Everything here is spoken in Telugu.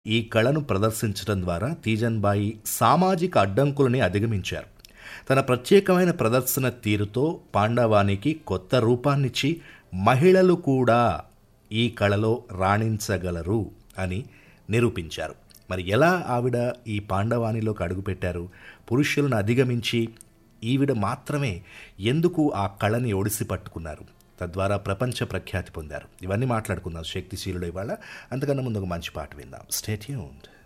ఈ కళను ప్రదర్శించడం ద్వారా తీజన్బాయి సామాజిక అడ్డంకులని అధిగమించారు తన ప్రత్యేకమైన ప్రదర్శన తీరుతో పాండవానికి కొత్త రూపాన్నిచ్చి మహిళలు కూడా ఈ కళలో రాణించగలరు అని నిరూపించారు మరి ఎలా ఆవిడ ఈ పాండవానిలోకి అడుగుపెట్టారు పురుషులను అధిగమించి ఈవిడ మాత్రమే ఎందుకు ఆ కళని ఒడిసి పట్టుకున్నారు తద్వారా ప్రపంచ ప్రఖ్యాతి పొందారు ఇవన్నీ మాట్లాడుకుందాం శక్తిశీలుడు ఇవాళ అంతకన్నా ముందు ఒక మంచి పాట విందాం స్టేట్యూన్డ్